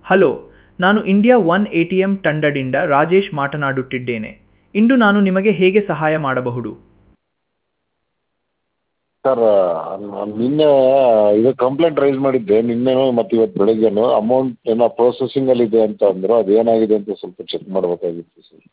hello ನಾನು India one A T M ತಂಡದಿಂದ ರಾಜೇಶ್ ಮಾತನಾಡುತ್ತಿದ್ದೇನೆ ಇಂದು ನಾನು ನಿಮಗೆ ಹೇಗೆ ಸಹಾಯ ಮಾಡಬಹುದು ಸರ್ ನಾನು ನಿನ್ನೆ ಇದು ಕಂಪ್ಲೇಂಟ್ ರೈಸ್ ಮಾಡಿದ್ದೆ ನಿನ್ನೆನೂ ಮತ್ತು ಇವತ್ತು ಬೆಳಗ್ಗೆನೂ ಅಮೌಂಟ್ ಏನೋ ಪ್ರೊಸೆಸಿಂಗಲ್ಲಿದೆ ಅಂತ ಅಂದರು ಅದು ಏನಾಗಿದೆ ಅಂತ ಸ್ವಲ್ಪ ಚೆಕ್ ಮಾಡಬೇಕಾಗಿತ್ತು ಸರ್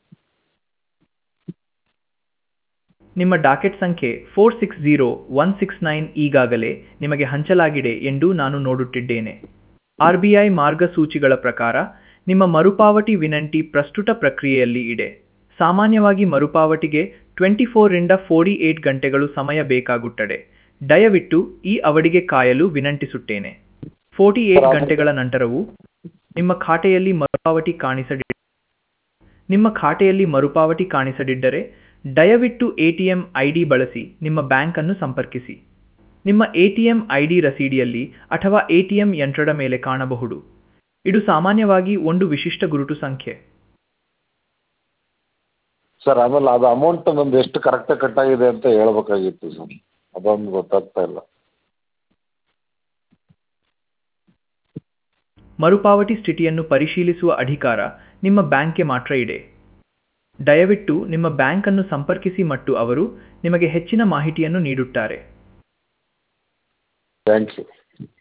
ನಿಮ್ಮ ಡಾಕೆಟ್ ಸಂಖ್ಯೆ four six zero one six nine ಈಗಾಗಲೇ ನಿಮಗೆ ಹಂಚಲಾಗಿದೆ ಎಂದು ನಾನು ನೋಡುತ್ತಿದ್ದೇನೆ ಆರ್ ಬಿ ಐ ಮಾರ್ಗಸೂಚಿಗಳ ಪ್ರಕಾರ ನಿಮ್ಮ ಮರುಪಾವತಿ ವಿನಂತಿ ಪ್ರಸ್ತುತ ಪ್ರಕ್ರಿಯೆಯಲ್ಲಿ ಇದೆ ಸಾಮಾನ್ಯವಾಗಿ ಮರುಪಾವತಿಗೆ ಟ್ವೆಂಟಿ ಫೋರಿಂದ ಫೋರ್ಟಿ ಏಟ್ ಗಂಟೆಗಳು ಸಮಯ ಬೇಕಾಗುತ್ತದೆ ದಯವಿಟ್ಟು ಈ ಅವಧಿಗೆ ಕಾಯಲು ವಿನಂತಿಸುತ್ತೇನೆ ಫೋರ್ಟಿ ಏಟ್ ಗಂಟೆಗಳ ನಂತರವೂ ನಿಮ್ಮ ಖಾತೆಯಲ್ಲಿ ಮರುಪಾವತಿ ಕಾಣಿಸದಿ ನಿಮ್ಮ ಖಾತೆಯಲ್ಲಿ ಮರುಪಾವತಿ ಕಾಣಿಸದಿದ್ದರೆ ದಯವಿಟ್ಟು A T M I D ಬಳಸಿ ನಿಮ್ಮ ಬ್ಯಾಂಕನ್ನು ಸಂಪರ್ಕಿಸಿ ನಿಮ್ಮ A T M I D ರಸೀದಿಯಲ್ಲಿ ಅಥವಾ ಎ ಟಿ ಎಂ ಯಂತ್ರದ ಮೇಲೆ ಕಾಣಬಹುದು ಇದು ಸಾಮಾನ್ಯವಾಗಿ ಒಂದು ವಿಶಿಷ್ಟ ಗುರುತು ಸಂಖ್ಯೆ ಸರ್ ಆಮೇಲೆ ಅದು ಅಮೌಂಟ್ ನಂದು ಎಷ್ಟು ಕರೆಕ್ಟಾಗಿ ಕಟ್ಟಾಗಿದೆ ಅಂತ ಹೇಳ್ಬೇಕಾಗಿತ್ತು ಸರ್ ಅದೊಂದು ಗೊತ್ತಾಗ್ತಾ ಇಲ್ಲ ಮರುಪಾವತಿ ಸ್ಥಿತಿಯನ್ನು ಪರಿಶೀಲಿಸುವ ಅಧಿಕಾರ ನಿಮ್ಮ ಬ್ಯಾಂಕ್ಗೆ ಮಾತ್ರ ಇದೆ ದಯವಿಟ್ಟು ನಿಮ್ಮ ಬ್ಯಾಂಕನ್ನು ಸಂಪರ್ಕಿಸಿ ಮತ್ತು ಅವರು ನಿಮಗೆ ಹೆಚ್ಚಿನ ಮಾಹಿತಿಯನ್ನು ನೀಡುತ್ತಾರೆ ಥ್ಯಾಂಕ್ ಯು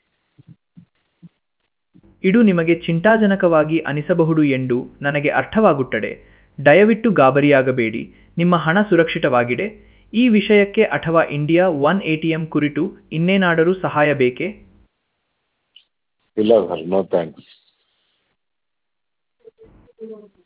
ಇದು ನಿಮಗೆ ಚಿಂತಾಜನಕವಾಗಿ ಅನಿಸಬಹುದು ಎಂದು ನನಗೆ ಅರ್ಥವಾಗುತ್ತದೆ ದಯವಿಟ್ಟು ಗಾಬರಿಯಾಗಬೇಡಿ ನಿಮ್ಮ ಹಣ ಸುರಕ್ಷಿತವಾಗಿದೆ ಈ ವಿಷಯಕ್ಕೆ ಅಥವಾ India one A T M ಕುರಿತು ಇನ್ನೇನಾದರೂ ಸಹಾಯ ಬೇಕೇ ಇಲ್ಲ ಸರ್ ನೋ ಥ್ಯಾಂಕ್ಸ್